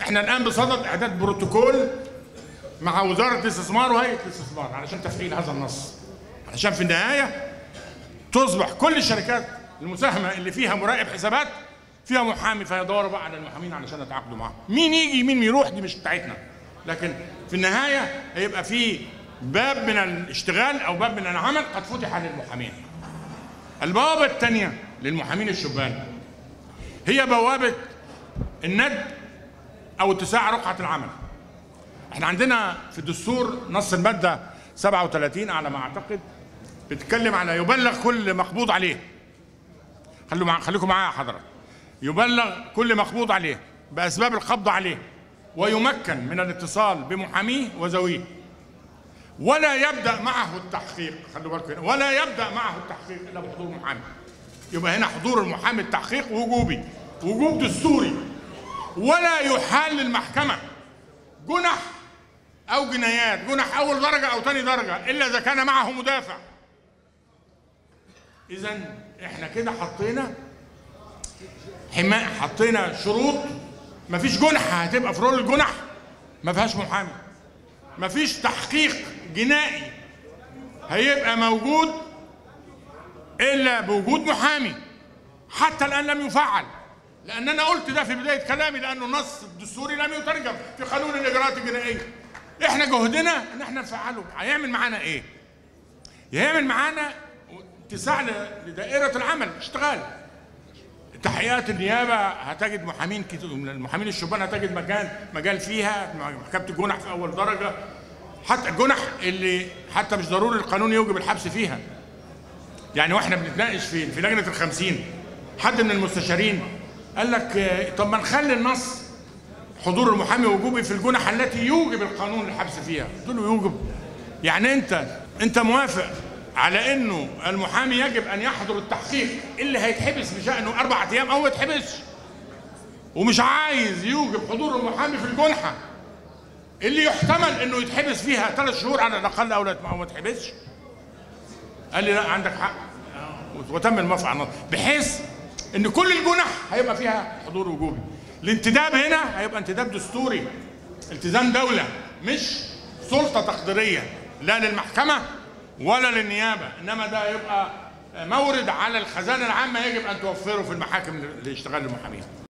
احنا الان بصدد اعداد بروتوكول مع وزاره الاستثمار وهيئه الاستثمار علشان تفعيل هذا النص علشان في النهايه تصبح كل الشركات المساهمه اللي فيها مراقب حسابات فيها محامي فيدوروا بقى على المحامين علشان يتعاقدوا معاهم مين يجي مين يروح دي مش بتاعتنا لكن في النهايه هيبقى في باب من الاشتغال او باب من العمل قد فتح للمحامين البوابه الثانيه للمحامين الشبان هي بوابه الند او اتساع رقعه العمل احنا عندنا في الدستور نص الماده 37 على ما اعتقد بتتكلم على يبلغ كل مقبوض عليه خلوا مع خليكم معايا يا حضرتك يبلغ كل مقبوض عليه باسباب القبض عليه ويمكن من الاتصال بمحاميه وذويه ولا يبدا معه التحقيق خلوا بالكم هنا ولا يبدا معه التحقيق الا بحضور محامي يبقى هنا حضور المحامي التحقيق وجوبي وجوب دستوري ولا يحال للمحكمه جنح او جنايات جنح اول درجه او ثاني درجه الا اذا كان معه مدافع اذا احنا كده حطينا حماية حطينا شروط مفيش جنح هتبقى في رول الجنح ما فيهاش محامي مفيش تحقيق جنائي هيبقى موجود الا بوجود محامي حتى الان لم يفعل لان انا قلت ده في بدايه كلامي لانه النص الدستوري لم يترجم في قانون الاجراءات الجنائيه احنا جهدنا ان احنا نفعله هيعمل معانا ايه يعمل معانا اتساع لدائره العمل اشتغال تحقيقات النيابه هتجد محامين كتير المحامين الشبان هتجد مكان مجال فيها محكمه الجنح في اول درجه حتى الجنح اللي حتى مش ضروري القانون يوجب الحبس فيها يعني واحنا بنتناقش في في لجنه الخمسين حد من المستشارين قال لك طب ما نخلي النص حضور المحامي وجوبي في الجنح التي يوجب القانون الحبس فيها قلت له يوجب يعني انت انت موافق على انه المحامي يجب ان يحضر التحقيق اللي هيتحبس بشانه اربع ايام او ما يتحبسش ومش عايز يوجب حضور المحامي في الجنحه اللي يحتمل انه يتحبس فيها ثلاث شهور على الاقل او ما يتحبسش قال لي لا عندك حق وتم الموافقه على النص بحيث ان كل الجنح هيبقى فيها حضور وجوبي الانتداب هنا هيبقى انتداب دستوري التزام دوله مش سلطه تقديريه لا للمحكمه ولا للنيابه انما ده يبقى مورد على الخزانه العامه يجب ان توفره في المحاكم لاشتغال المحامين